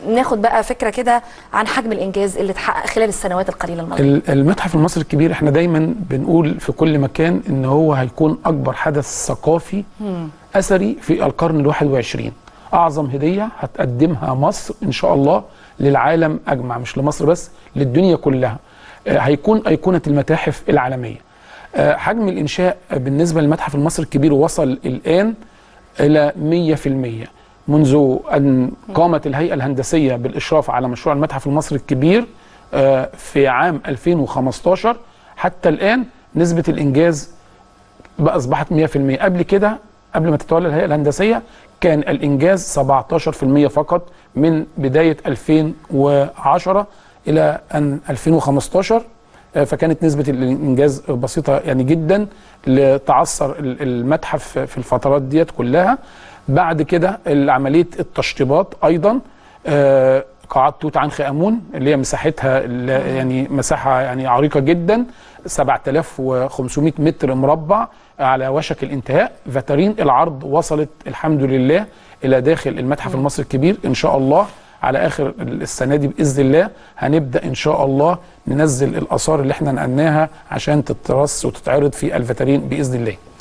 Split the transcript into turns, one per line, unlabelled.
ناخد بقى فكره كده عن حجم الانجاز اللي اتحقق خلال السنوات القليله الماضيه
ال- المتحف المصري الكبير احنا دايما بنقول في كل مكان ان هو هيكون اكبر حدث ثقافي اثري في القرن الواحد وعشرين اعظم هديه هتقدمها مصر ان شاء الله للعالم اجمع مش لمصر بس للدنيا كلها آه، هيكون ايقونه المتاحف العالميه آه، حجم الانشاء بالنسبه للمتحف المصري الكبير وصل الان الى 100% منذ ان قامت الهيئه الهندسيه بالاشراف على مشروع المتحف المصري الكبير آه، في عام 2015 حتى الان نسبه الانجاز بقى اصبحت 100% قبل كده قبل ما تتولى الهيئه الهندسيه كان الانجاز 17% فقط من بدايه 2010 الى ان 2015 آه، فكانت نسبه الانجاز بسيطه يعني جدا لتعثر ال- المتحف في الفترات ديت كلها بعد كده عمليه التشطيبات ايضا آه، قاعات توت عنخ امون اللي هي مساحتها اللي يعني مساحه يعني عريقه جدا 7500 متر مربع على وشك الانتهاء فاترين العرض وصلت الحمد لله الى داخل المتحف المصري الكبير ان شاء الله على اخر السنه دي باذن الله هنبدا ان شاء الله ننزل الاثار اللي احنا نقلناها عشان تترص وتتعرض في الفاترين باذن الله